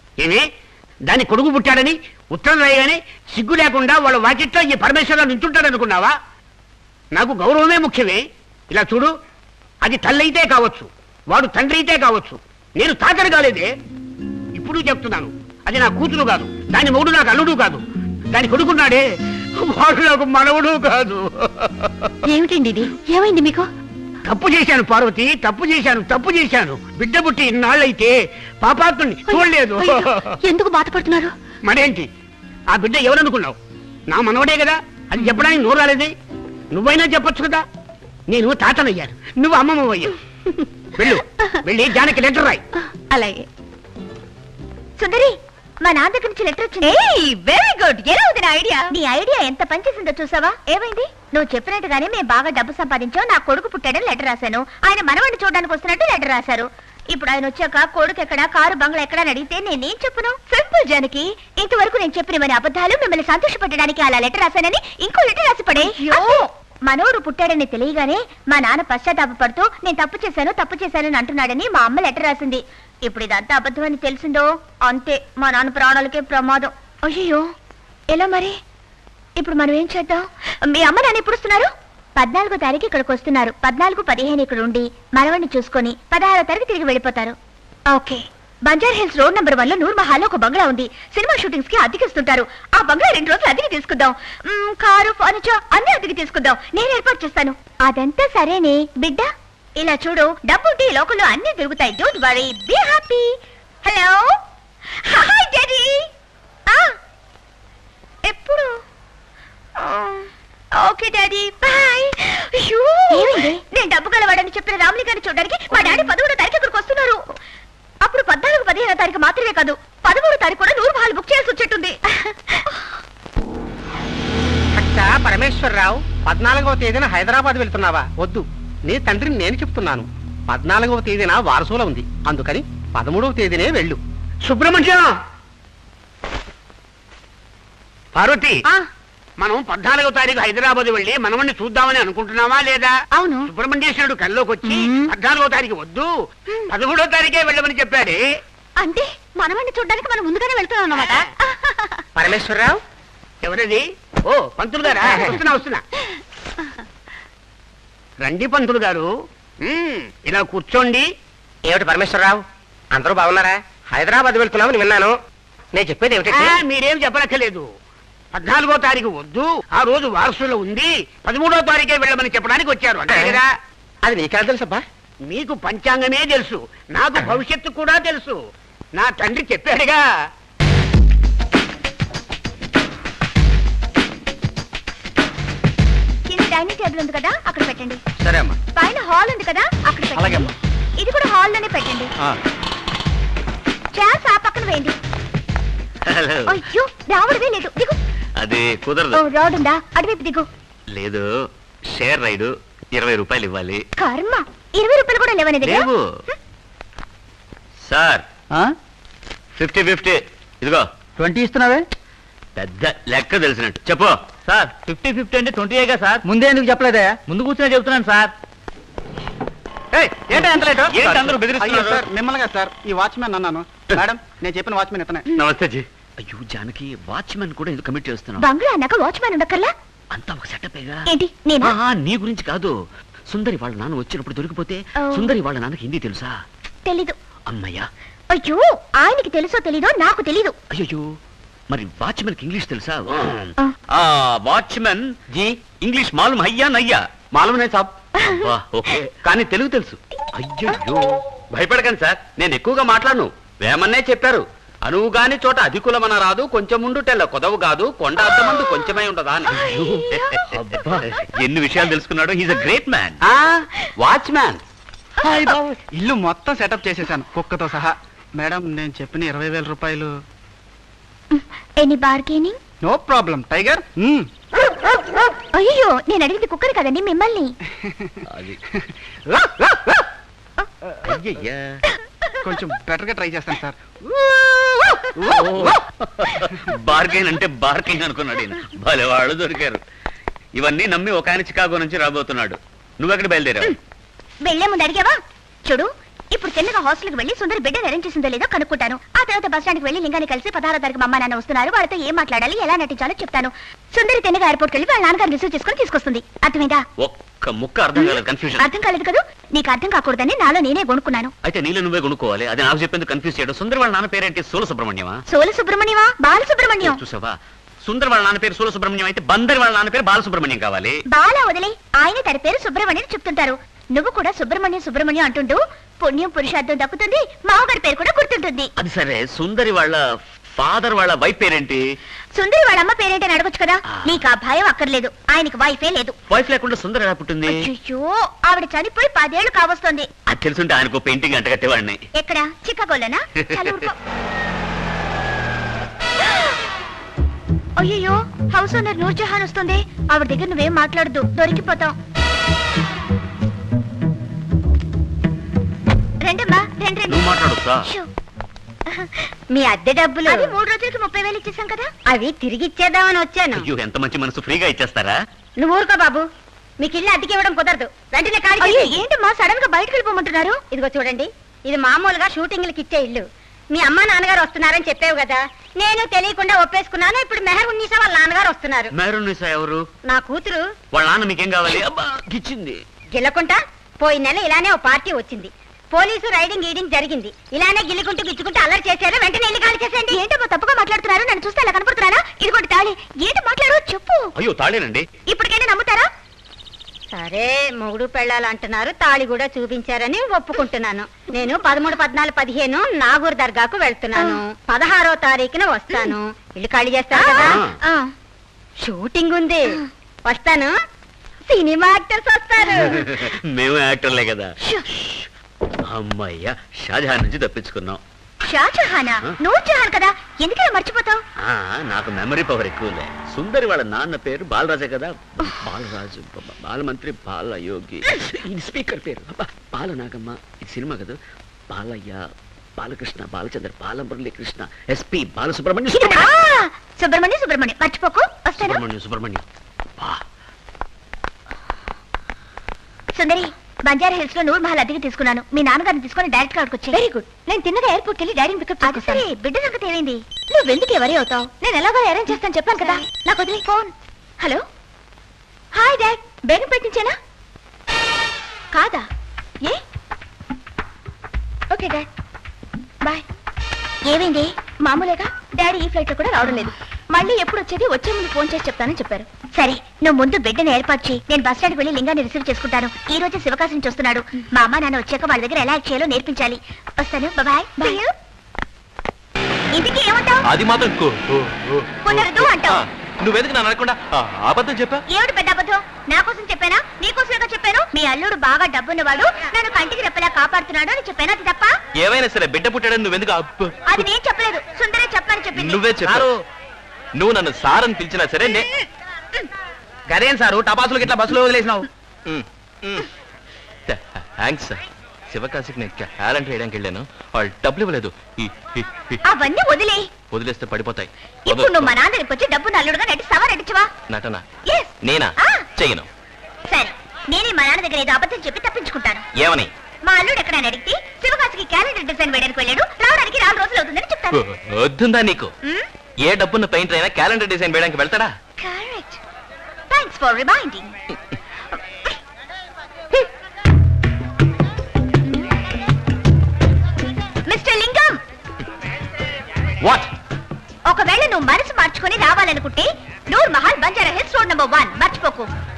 ఏమి దాని కొడుకు పుట్టాడని ఉత్తరం రాయగానే సిగ్గు లేకుండా వాళ్ళ వాకిట్లో ఈ పరమేశ్వరరావు నించుంటాడు అనుకున్నావా నాకు గౌరవమే ముఖ్యమే ఇలా చూడు అది తల్లి అయితే కావచ్చు వాడు తండ్రి అయితే కావచ్చు నేను తాతరు కాలేదే ఇప్పుడు చెప్తున్నాను అది నా కూతురు కాదు దాని మొగుడు నాకు అల్లుడు కాదు దాని కొడుకున్నాడే వాడు నాకు మనవడు కాదు ఏమిటండి ఇది ఏమైంది మీకు తప్పు చేశాను పార్వతి తప్పు చేశాను తప్పు చేశాను బిడ్డ పుట్టి ఇన్నాళ్ళైతే పాపాత్ముని చూడలేదు అయ్యో, ఎందుకు బాధపడుతున్నారు మరేంటి ఆ బిడ్డ ఎవరనుకున్నావు నా మనవడే కదా అది చెప్పడానికి నోరు రాలేదే నువ్వైనా చెప్పొచ్చు కదా నేను తాతనయ్యాను నువ్వు అమ్మమ్మ అయ్యావు వెళ్ళు వెళ్ళి జానకి లెటర్ రాయి అలాగే సుందరి మా నాన్న దగ్గర నుంచి లెటర్ వచ్చింది వెరీ గుడ్ ఎలా ఉంది నా ఐడియా నీ ఐడియా ఎంత పనిచేసిందో చూసావా ఏమైంది నువ్వు చెప్పినట్టుగానే మేము బాగా డబ్బు సంపాదించాం నా కొడుకు పుట్టాడని లెటర్ రాశాను ఆయన మనవాడిని చూడడానికి వస్తున్నట్టు లెటర్ రాశారు ఇప్పుడు ఆయన వచ్చాక కొడుకు ఎక్కడ కారు బంగ్లా ఎక్కడ అని అడిగితే నేనేం చెప్పును సింపుల్ జానకి ఇంతవరకు నేను చెప్పిన మన అబద్ధాలు మిమ్మల్ని సంతోషపెట్టడానికి అలా లెటర్ రాశానని ఇంకో లెటర్ రాసి పడే మనోడు పుట్టాడని తెలియగానే మా నాన్న పశ్చాత్తాపడుతూ నేను తప్పు చేశాను తప్పు చేశానని అంటున్నాడని మా అమ్మ లెటర్ రాసింది ఇప్పుడు ఇదంతా అబద్ధమని తెలిసిందో అంతే మా నాన్న ప్రాణాలకే ప్రమాదం అయ్యో ఎలా మరి ఇప్పుడు మనం ఏం చేద్దాం మీ అమ్మ నాన్న ఎప్పుడు వస్తున్నారు పద్నాలుగో తారీఖు ఇక్కడికి వస్తున్నారు పద్నాలుగు పదిహేను ఇక్కడ ఉండి మనవణ్ణి చూసుకొని పదహారో తారీఖు తిరిగి వెళ్ళిపోతారు okay Banjara hills road number one లో నూర్ మహాల్లో ఒక బంగ్లా ఉంది సినిమా షూటింగ్స్ కి అద్దెకిస్తుంటారు ఆ బంగ్లా రెండు రోజులు అద్దెకి తీసుకుందాం మ్, కారు ఫర్నిచర్ అన్ని అద్దెకి తీసుకుందాం నేను ఏర్పాటు చేస్తాను అదంతా సరేనే బిడ్డ ఇలా చూడు డబ్బు ఉంటే ఈ లోకంలో అన్ని దొరుకుతాయి don't worry be happy hello hi daddy ఎప్పుడు ఓకే డాడీ బాయ్ అయ్యో నేను డబ్బు గలవాడని చెప్పిన రాముని గారిని చూడడానికి మా డాడీ పదమూడో తారీఖు ఇక్కడికి వస్తున్నారు అప్పుడు పద్నాలుగు పదిహేనో తారీఖు మాత్రమే కాదు పదమూడో తారీఖు కూడా నూరు హాల్ బుక్ చేయాల్సి వచ్చేట్టుంది అచ్చా పరమేశ్వరరావు పద్నాలుగవ తేదీన హైదరాబాద్ వెళ్తున్నావా వద్దు నీ తండ్రిని నేను చెప్తున్నాను పద్నాలుగవ తేదీన వారసుల ఉంది అందుకని పదమూడవ తేదీనే వెళ్ళు సుబ్రహ్మణ్యం పార్వతి ఆ, మనం పద్నాలుగో తారీఖు హైదరాబాద్ వెళ్ళి మనమని చూద్దామని అనుకుంటున్నావా లేదా అవును సుబ్రహ్మణ్యేశ్వరుడు కల్లోకి వచ్చి మ్మ్. పద్నాలుగో తారీఖు వద్దు పదమూడో తారీఖే వెళ్ళమని చెప్పాడే అంటే మనమని చూడడానికి మనం ముందుగానే వెళ్తున్నాం అన్నమాట పరమేశ్వరరావు ఎవరది ఓ పంతులు గారా వస్తున్నా వస్తున్నా రండి పంతులు గారు మ్మ్, ఇలా కూర్చోండి ఏమిటి పరమేశ్వరరావు అందరూ బాగున్నారా హైదరాబాద్ వెళ్తున్నామని విన్నాను నేను చెప్పేది ఆ, ఏమిటంటే మీరేం చెప్పనక్కర్లేదు పద్నాలుగో తారీఖు వద్దు ఆ రోజు వారసులో ఉంది పదమూడో తారీఖే వెళ్ళమని చెప్పడానికి వచ్చారు అంతే కదా అది నీకెలా తెలుసబ్బా మీకు పంచాంగమే తెలుసు నాకు భవిష్యత్తు కూడా తెలుసు నా తండ్రి చెప్పాడుగా కింద డైనింగ్ టేబుల్ ఉంది కదా అక్కడ పెట్టండి సరే అమ్మా పైన హాల్ ఉంది కదా అక్కడ పెట్టండి అలాగేమ్మా. ఇది కూడా హాల్ లోనే పెట్టండి చైర్స్ ఆ పక్కన వేయండి అయ్యో రావడమే లేదు దిగు అది ఓ కుదరదు రోడ్ ఉందా అటువైపు దిగు లేదు షేర్ రైడు ఇరవై రూపాయలు ఇవ్వాలి కర్మ ఇరవై రూపాయలు కూడా లేవని దగ్గర లేవు సార్ ఫిఫ్టీ ఫిఫ్టీ ఇదిగో ట్వంటీ ఇస్తున్నావే పెద్ద లెక్క తెలిసినట్టు చెప్పు సార్ ఫిఫ్టీ ఫిఫ్టీ అంటే ట్వంటీగా సార్ ముందే ఎందుకు చెప్పలేదే ముందు కూర్చొని చెప్తున్నాను సార్ ఏంటి ఎంత లేటు ఏంటి అందరూ బెదిరిస్తున్నారు? అయ్యో సార్ మిమ్మల్ని కాదు సార్ ఈ వాచ్మెన్ అన్నాను మేడం నేను చెప్పిన వాచ్మెన్ ఇతనే నమస్తే జీ అయ్యో జానకి వాచ్మెన్ కూడా ఎందుకు కమిట్ చేస్తున్నావు బంగ్లా అన్నాక వాచ్మ్యాన్ ఉండక్కర్లా అంతా ఒక సెటపేగా ఏంటి నేనా నీ గురించి కాదు సుందరి వాళ్ళ నాన్న వచ్చినప్పుడు దొరికిపోతే ఓ. సుందరి వాళ్ళ నాన్నకి హిందీ తెలుసా తెలీదు అమ్మయ్యా అయ్యో ఆయనకి తెలుసో తెలీదో నాకు తెలీదు అయ్యో మరి వాచ్మెన్ కి ఇంగ్లీష్ తెలుసా ఆ. ఆ వాచ్మెన్ జీ ఇంగ్లీష్ మాలూమ్ అయ్యా నయ్యా మాలూమ్ నే సాబ్ అబ్బా, ఓకే కానీ తెలుగు తెలుసు అయ్యో భయపడకండి సార్ నేను ఎక్కువగా మాట్లాడను వేమన్నే చెప్పారు అనువుగాని చోట అధికులమన రాదు కొంచెం ఉండు తెల్ల కొదవు కాదు కొండ అద్దమందు కొంచెమై ఉండదా అని అబ్బా, ఎన్ని విషయాలు తెలుసుకున్నాడో he's a great man watchman ఇల్లు మొత్తం సెటప్ చేసేసాను కుక్కతో సహా మేడం నేను చెప్పిన ఇరవై వేల రూపాయలు any bargaining no problem tiger hmm. అయ్యో నేను అడిగింది కుక్కని కదండి మిమ్మల్ని అది లా, లా, లా. అయ్యయ్యా. కొంచెం బెటర్ గా ట్రై చేస్తాను సార్ బార్గెన్ అంటే బార్గెన్ అనుకున్నాడు ఈయన భలే వాళ్ళు దొరికారు ఇవన్నీ నమ్మి ఒక ఆయన చికాగో నుంచి రాబోతున్నాడు నువ్వెక్కడ బయలుదేరావు వెళ్లే ముందు అడిగావా చూడు ఇప్పుడు చిన్నగా హాస్టల్కి వెళ్ళి సుందరి బిడ్డను అరేంజ్ చేసిందో లేదో కనుక్కుంటాను ఆ తర్వాత బస్ స్టాండ్కి వెళ్ళి లింగాన్ని కలిసి పదహారో తారీఖు మా అమ్మ నాన్న వస్తున్నారు వాళ్ళతో ఏం మాట్లాడాలి ఎలా నటించాలో చెప్తాను సుందరి తిన్నగా ఎయిర్పోర్ట్కి వెళ్ళి వాళ్ళ నాన్నగారు రిసీవ్ చేసుకుని తీసుకొస్తుంది అర్థమైందా ఒక్క ముక్క అర్థం కాలేదు కన్ఫ్యూజన్ అర్థం కాలేదు కదా నీకు అర్థం కాకూడదని నాలో నేనే కొనుక్కున్నాను అయితే నీళ్ళు నువ్వే కొనుక్కోవాలి అది నాకు చెప్పేందుకు కన్ఫ్యూజ్ చేయడం సుందర్ వాళ్ళ నాన్న పేరేంటి సూల సుబ్రహ్మణ్యమా సోల సుబ్రహ్మణ్యమా బాల సుబ్రహ్మణ్యం చూసావా సుందర్ వాళ్ళ నాన్న పేరు సూల సుబ్రహ్మణ్యం అయితే బందర్ వాళ్ళ నాన్న పేరు బాలసుబ్రహ్మణ్యం కావాలి బాల వదిలే ఆయన తన పేరు సుబ్రహ్మణ్యం చెప్తుంటారు నువ్వు కూడా సుబ్రహ్మణ్యం సుబ్రహ్మణ్యం అంటుంటూ పుణ్యం పురుషార్థం దక్కుతుంది మామగారి పేరు కూడా గుర్తుంటుంది అది సరే సుందరి వాళ్ళ ఫాదర్ వాళ్ళ వైఫ్ పేరేంటి సుందరి వాళ్ళ అమ్మ పేరేంటని అడగొచ్చు కదా ఆ. నీకు ఆ భయం అక్కర్లేదు ఆయనకి వైఫే లేదు వైఫ్ లేకుండా సుందరి ఎలా పుట్టింది అయ్యో ఆవిడ చనిపోయి పదేళ్లు కావస్తోంది అది తెలుసుంటే ఆయనకు పెయింటింగ్ అంట కట్టేవాడిని ఎక్కడ చిక్కగోళ్ళనా చాలా ఊరుకో. అయ్యయ్యో హౌస్ ఓనర్ నూర్జహాన్ వస్తుంది ఆవిడ దగ్గర నువ్వేం మాట్లాడదు దొరికిపోతాం రండమ్మా రండి రండి నువ్వు మాట్లాడుతా షూ. మీ అద్దె డబ్బులు అది మూడు రోజులకి ముప్పై వేలు ఇచ్చేసాం కదా అవి తిరిగి ఇచ్చేద్దామని వచ్చాను అయ్యో ఎంత మంచి మనసు ఫ్రీగా ఇచ్చేస్తారా నువ్వు ఊరుకో బాబు మీకు ఇల్లు అద్దెకి ఇవ్వడం కుదరదు వెంటనే ఖాళీ అయ్యో చేసి ఏంటమ్మా సడన్ గా బయటకు వెళ్ళిపోమంటున్నారు ఇదిగో చూడండి ఇది మామూలుగా షూటింగ్లకి ఇచ్చే ఇల్లు మీ అమ్మ నాన్నగారు వస్తున్నారని చెప్పావు కదా నేను తెలియకుండా ఒప్పేసుకున్నాను ఇప్పుడు మెహర్ ఉన్నీసా వాళ్ళ నాన్నగారు వస్తున్నారు మేరునిసా ఎవరు నా కూతురు వాళ్ళ నాన్న మీకేం కావాలి అబ్బా గిచ్చింది గిల్లకుంటా పోయిన నెల ఇలానే ఓ పార్టీ వచ్చింది పోలీసు రైడింగ్ గీడింగ్ జరిగింది ఇలానే గిల్లుకుంటూ గిచ్చుకుంటూ అల్లరి చేశారు వెంటనే ఇల్లు ఖాళీ చేసేయండి ఏంటమ్మా తప్పుగా మాట్లాడుతున్నారు నన్ను చూస్తే అలా కనపడుతున్నారా ఇదిగోటి తాళి ఏంటి మాట్లాడు చెప్పు అయ్యో తాళేనండి ఇప్పటికైనా నమ్ముతారా సరే మొగుడు పెళ్ళాలు అంటున్నారు తాళి కూడా చూపించారని ఒప్పుకుంటున్నాను నేను పదమూడు పద్నాలుగు పదిహేను నాగూర్ దర్గాకు వెళ్తున్నాను పదహారో తారీఖున వస్తాను ఇల్లు ఖాళీ చేస్తారు కదా ఆ, షూటింగ్ ఉంది వస్తాను సినిమా యాక్టర్స్ వస్తారు మేము యాక్టర్లే కదా షూ. అమ్మయ్యా షాజహాన్ నుంచి తప్పించుకున్నాం షాజహానా ఆ? నూర్జహాన్ కదా ఎందుకలా మర్చిపోతావు ఆ, నాకు మెమరీ పవర్ ఎక్కువలే సుందరి వాళ్ళ నాన్న పేరు బాలరాజే కదా బాలరాజు బ- బాలమంత్రి బాలయోగి ఇది స్పీకర్ పేరు అబ్బా, బాలనాగమ్మ ఇది సినిమా కదా బాలయ్య బాలకృష్ణ బాలచంద్ర బాలమురళీ కృష్ణ ఎస్పి బాలసుబ్రహ్మణ్యం ఆ, సుబ్రహ్మణ్యం సుబ్రహ్మణ్యం సుబ్రహ్మణ్యం మర్చిపోకు వస్తాను సుబ్రహ్మణ్యం సుబ్రహ్మణ్యం బా, సుందరి బంజారా హిల్స్ లో నూర్ మహల్ అద్దెకి తీసుకున్నాను మీ నాన్నగారిని తీసుకొని డైరెక్ట్ గా వచ్చి వెరీ గుడ్ నేను తిన్నగా ఎయిర్పోర్ట్ వెళ్ళి డాడీని పికప్ అది సరే బిడ్డ సంగతి ఏమైంది నువ్వు ఎందుకు ఎవరి అవుతావు నేను ఎలాగో అరేంజ్ చేస్తాను చెప్పాను కదా నాకు వదిలే ఫోన్ హలో హాయ్ డాడ్ బేగం పెట్టించేనా కాదా ఏ ఓకే డాడ్ బాయ్ ఏమైంది మామూలుగా డాడీ ఈ ఫ్లైట్ లో కూడా రావడం లేదు మళ్ళీ ఎప్పుడు వచ్చేది వచ్చే ముందు ఫోన్ చేసి చెప్తానని చెప్పారు సరే నువ్వు ముందు బిడ్డను ఏర్పాటు చేయి నేను బస్ స్టాండ్కి వెళ్ళి లింగాన్ని రిసీవ్ చేసుకుంటాను ఈ రోజు శివకాశి నుంచి వస్తున్నాడు మా అమ్మ నాన్న వచ్చాక వాళ్ళ దగ్గర ఎలా యాక్ట్ చేయాలో నేర్పించాలి వస్తాను బాయ్ బాయ్ ఇంటికి ఏమంటావు అది మాత్రం కు- కు- కు- కుదరదు అంటావు. ఆ, నువ్వెందుకు నన్ను అనకుండా ఆ, అబద్ధం చెప్పా ఏమిటి పెద్ద అబద్ధం నా కోసం చెప్పానా నీ కోసమేగా చెప్పాను మీ అల్లుడు బాగా డబ్బున్నవాడు నన్ను కంటికి రెప్పలా కాపాడుతున్నాడు అని చెప్పాను అది తప్ప ఏమైనా సరే బిడ్డ పుట్టాడని నువ్వెందుకు అబ్బ- అది నేను చెప్పలేదు సుందరే చెప్పని చెప్పింది నువ్వే చెప్పావు నువ్వు నన్ను సార్ అని పిలిచినా సరే నే గదేం సారు టపాసులు ఇట్లా బస్సులో వదిలేసినావు థ్యాంక్స్ సార్ శివకాశికి నేను టాలెంట్ వేయడానికి వెళ్ళాను వాళ్ళు డబ్బులు ఇవ్వలేదు ఈ- ఈ- ఈ- అవన్నీ వదిలే వదిలేస్తే పడిపోతాయి ఇప్పుడు నువ్వు మా నాన్న దగ్గరికి వచ్చి డబ్బు నల్లుడుగా నటిస్తావా నటించవా నటన ఎస్ నేనా ఆ. చెయ్యను సరే నేనే మా నాన్న దగ్గర ఏదో అబద్ధం చెప్పి తప్పించుకుంటాను ఏమని మా అల్లుడు ఎక్కడైనా అడిగితే శివకాశికి క్యాలెండర్ డిజైన్ వేయడానికి వెళ్ళాడు రావడానికి నాలుగు రోజులు అవుతుందని చెప్తాను వద్దుందా నీకు మ్? ఏ డబ్బున్న పెయింటర్ అయినా క్యాలెండర్ డిజైన్ వేయడానికి వెళ్తాడా correct thanks for reminding mister Lingam what ఒకవేళ నువ్వు మనసు మార్చుకొని రావాలనుకుంటే Noor Mahal Banjara hills road number one మర్చిపోకు